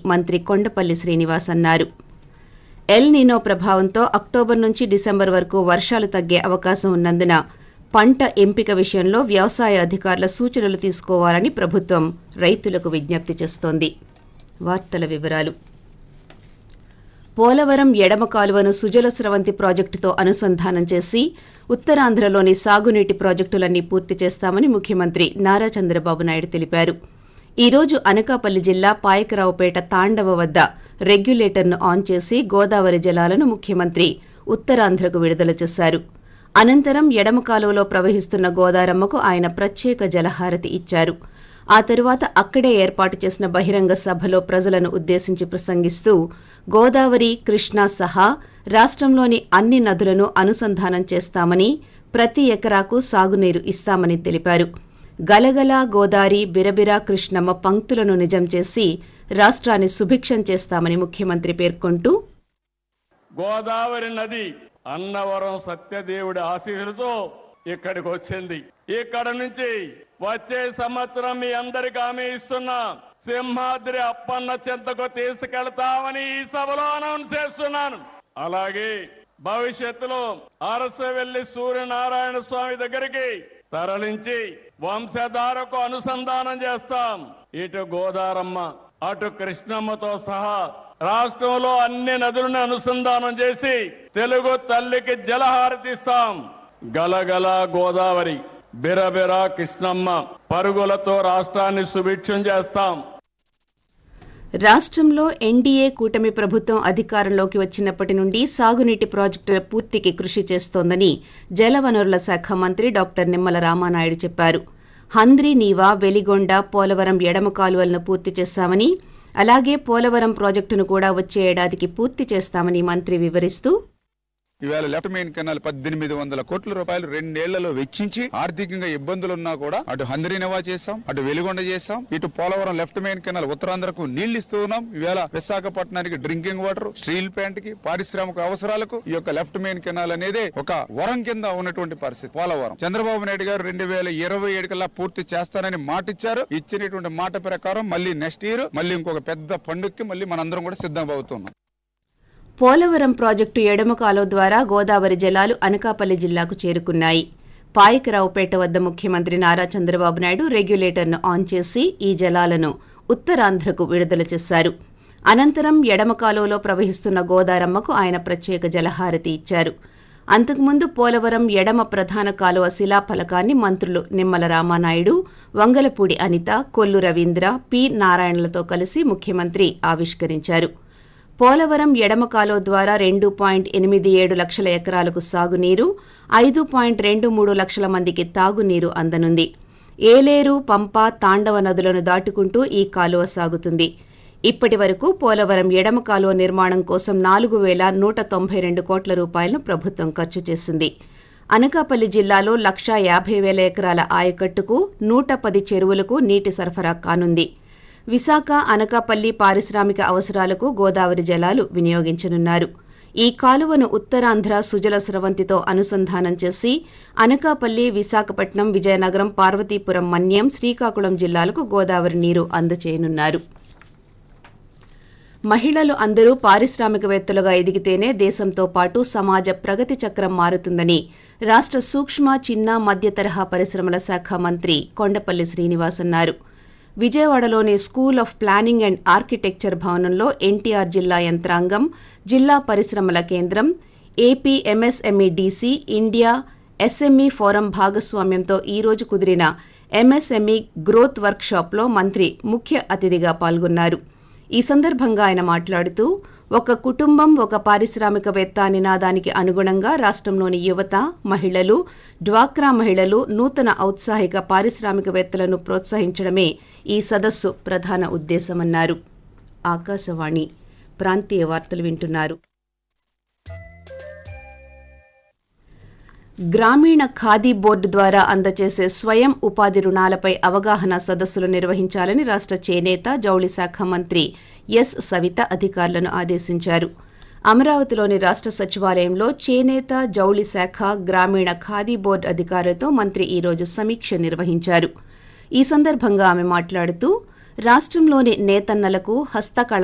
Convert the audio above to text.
మంత్రి కొండపల్లి శ్రీనివాస్ అన్నారు ఎల్ నీనో ప్రభావంతో అక్టోబర్ నుంచి డిసెంబర్ వరకు వర్షాలు తగ్గే అవకాశం ఉన్నందున పంట ఎంపిక విషయంలో వ్యవసాయ అధికారుల సూచనలు తీసుకోవాలని ప్రభుత్వం రైతులకు విజ్ఞప్తి చేస్తోంది వార్తల వివరాలు పోలవరం ఎడమ కాలువను సుజల స్రవంతి ప్రాజెక్టుతో అనుసంధానం చేసి ఉత్తరాంధ్రలోని సాగునీటి ప్రాజెక్టులన్నీ పూర్తి చేస్తామని ముఖ్యమంత్రి నారా చంద్రబాబు నాయుడు తెలిపారు ఈ రోజు అనకాపల్లి జిల్లా పాయకరావుపేట తాండవ వద్ద రెగ్యులేటర్ను ఆన్ చేసి గోదావరి జలాలను ముఖ్యమంత్రి ఉత్తరాంధ్రకు విడుదల చేశారు అనంతరం ఎడమ కాలువలో ప్రవహిస్తున్న గోదారమ్మకు ఆయన ప్రత్యేక జలహారతి ఇచ్చారు ఆ తరువాత అక్కడే ఏర్పాటు చేసిన బహిరంగ సభలో ప్రజలను ఉద్దేశించి ప్రసంగిస్తూ గోదావరి కృష్ణా సహా రాష్ట్రంలోని అన్ని నదులను అనుసంధానం చేస్తామని ప్రతి ఎకరాకు సాగునీరు ఇస్తామని తెలిపారు గలగల గోదారి బిరబిరా కృష్ణమ్మ పంక్తులను నిజం చేసి రాష్ట్రాన్ని సుభిక్షం చేస్తామని ముఖ్యమంత్రి పేర్కొంటూ గోదావరి నది అన్నవరం సత్యదేవుడి ఆశీస్సులతో ఇక్కడికి వచ్చింది ఇక్కడ నుంచి వచ్చే సంవత్సరం మీ అందరికి హామీ ఇస్తున్నా సింహాద్రి అప్పన్న చెంతకు తీసుకెళ్తామని ఈ సభలో అనౌన్స్ చేస్తున్నాను అలాగే భవిష్యత్తులో అరసవెల్లి సూర్యనారాయణ స్వామి దగ్గరికి తరలించి వంశధారకు అనుసంధానం చేస్తాం ఇటు గోదారమ్మ అటు కృష్ణమ్మతో సహా రాష్ట్రంలో అన్ని నదులను అనుసంధానం చేసి తెలుగు తల్లికి జలహారతిస్తాం గలగల గోదావరి బిరబిర కృష్ణమ్మ పరుగులతో రాష్ట్రాన్ని సుభిక్షం చేస్తాం రాష్ట్రంలో ఎన్డీఏ కూటమి ప్రభుత్వం అధికారంలోకి వచ్చినప్పటి నుండి సాగునీటి ప్రాజెక్టుల పూర్తికి కృషి చేస్తోందని జలవనరుల శాఖ మంత్రి డాక్టర్ నిమ్మల రామానాయుడు చెప్పారు హంద్రి నీవా వెలిగొండ పోలవరం ఎడమ కాలువలను పూర్తి చేశామని అలాగే పోలవరం ప్రాజెక్టును కూడా వచ్చే ఏడాదికి పూర్తి చేస్తామని మంత్రి వివరిస్తూ ఇవాళ లెఫ్ట్ మెయిన్ కెనాల్ పద్దెనిమిది వందల కోట్ల రూపాయలు రెండేళ్లలో వెచ్చించి ఆర్థికంగా ఇబ్బందులున్నా కూడా అటు హంద్రీనవా చేశాం అటు వెలుగొండ చేశాం ఇటు పోలవరం లెఫ్ట్ మెయిన్ కెనాల్ ఉత్తరాంధ్రకు నీళ్లు ఇస్తూ ఉన్నాం ఇవాళ విశాఖపట్నానికి డ్రింకింగ్ వాటర్ స్టీల్ ప్లాంట్ కి పారిశ్రామిక అవసరాలకు ఈ యొక్క లెఫ్ట్ మెయిన్ కెనాల్ అనేది ఒక వరం కింద ఉన్నటువంటి పరిస్థితి పోలవరం చంద్రబాబు నాయుడు గారు రెండు వేల ఇరవై ఏడు కల్లా పూర్తి చేస్తానని మాట ఇచ్చారు ఇచ్చినటువంటి మాట ప్రకారం మళ్ళీ నెక్స్ట్ ఇయర్ మళ్ళీ ఇంకొక పెద్ద పండుగకి మళ్ళీ మనందరం కూడా సిద్ధం అవుతున్నాం పోలవరం ప్రాజెక్టు ఎడమ కాలువ ద్వారా గోదావరి జలాలు అనకాపల్లి జిల్లాకు చేరుకున్నాయి పాయకరావుపేట వద్ద ముఖ్యమంత్రి నారా చంద్రబాబు నాయుడు రెగ్యులేటర్ను ఆన్ చేసి ఈ జలాలను ఉత్తరాంధ్రకు విడుదల చేశారు అనంతరం ఎడమ కాలువలో ప్రవహిస్తున్న గోదారమ్మకు ఆయన ప్రత్యేక జలహారతి ఇచ్చారు అంతకుముందు పోలవరం ఎడమ ప్రధాన కాలువ శిలాఫలకాన్ని మంత్రులు నిమ్మల రామానాయుడు వంగలపూడి అనిత కొల్లు రవీంద్ర పి నారాయణలతో కలిసి ముఖ్యమంత్రి ఆవిష్కరించారు పోలవరం ఎడమ కాలువ ద్వారా రెండు పాయింట్ ఎనిమిది ఏడు లక్షల ఎకరాలకు సాగునీరు ఐదు పాయింట్ రెండు మూడు లక్షల మందికి తాగునీరు అందనుంది ఏలేరు పంప తాండవ నదులను దాటుకుంటూ ఈ కాలువ సాగుతుంది ఇప్పటి వరకు పోలవరం ఎడమ కాలువ నిర్మాణం కోసం నాలుగు వేల నూట తొంభై రెండు కోట్ల రూపాయలను ప్రభుత్వం ఖర్చు చేసింది అనకాపల్లి జిల్లాలో లక్షా యాభై వేల ఎకరాల ఆయకట్టుకు నూట పది చెరువులకు నీటి సరఫరా కానుంది విశాఖ అనకాపల్లి పారిశ్రామిక అవసరాలకు గోదావరి జలాలు వినియోగించనున్నారు ఈ కాలువను ఉత్తరాంధ్ర సుజల స్రవంతితో అనుసంధానం చేసి అనకాపల్లి విశాఖపట్నం విజయనగరం పార్వతీపురం మన్యం శ్రీకాకుళం జిల్లాలకు గోదావరి నీరు అందచేయనున్నారు మహిళలు అందరూ పారిశ్రామికవేత్తలుగా ఎదిగితేనే దేశంతో పాటు సమాజ ప్రగతి చక్రం మారుతుందని రాష్ట్ర సూక్ష్మ చిన్న మధ్య తరహా పరిశ్రమల శాఖ మంత్రి కొండపల్లి శ్రీనివాస్ అన్నారు విజయవాడలోని school of planning and architecture భవనంలో ఎన్టీఆర్ జిల్లా యంత్రాంగం జిల్లా పరిశ్రమల కేంద్రం AP MSME DC India SME forum భాగస్వామ్యంతో ఈ రోజు కుదిరిన ఎంఎస్ఎంఈ గ్రోత్ వర్క్షాప్లో మంత్రి ముఖ్య అతిథిగా పాల్గొన్నారు ఈ సందర్భంగా ఆయన మాట్లాడుతూ ఒక కుటుంబం ఒక పారిశ్రామికవేత్త నినాదానికి అనుగుణంగా రాష్ట్రంలోని యువత మహిళలు డ్వాక్రా మహిళలు నూతన ఔత్సాహిక పారిశ్రామికవేత్తలను ప్రోత్సహించడమే ఈ సదస్సు ప్రధాన ఉద్దేశమన్నారు ఆకాశవాణి ప్రాంతీయ వార్తలు వింటున్నారు గ్రామీణ ఖాదీ బోర్డు ద్వారా అందజేసే స్వయం ఉపాధి రుణాలపై అవగాహన సదస్సులు నిర్వహించాలని రాష్ట్ర చేనేత జౌళి శాఖ మంత్రి ఎస్ సవిత అధికారులను ఆదేశించారు అమరావతిలోని రాష్ట్ర సచివాలయంలో చేనేత జౌళి శాఖ గ్రామీణ ఖాదీ బోర్డు అధికారులతో మంత్రి ఈరోజు సమీక్ష నిర్వహించారు ఈ సందర్భంగా ఆమె మాట్లాడుతూ రాష్ట్రంలోని నేతన్నలకు హస్తకళ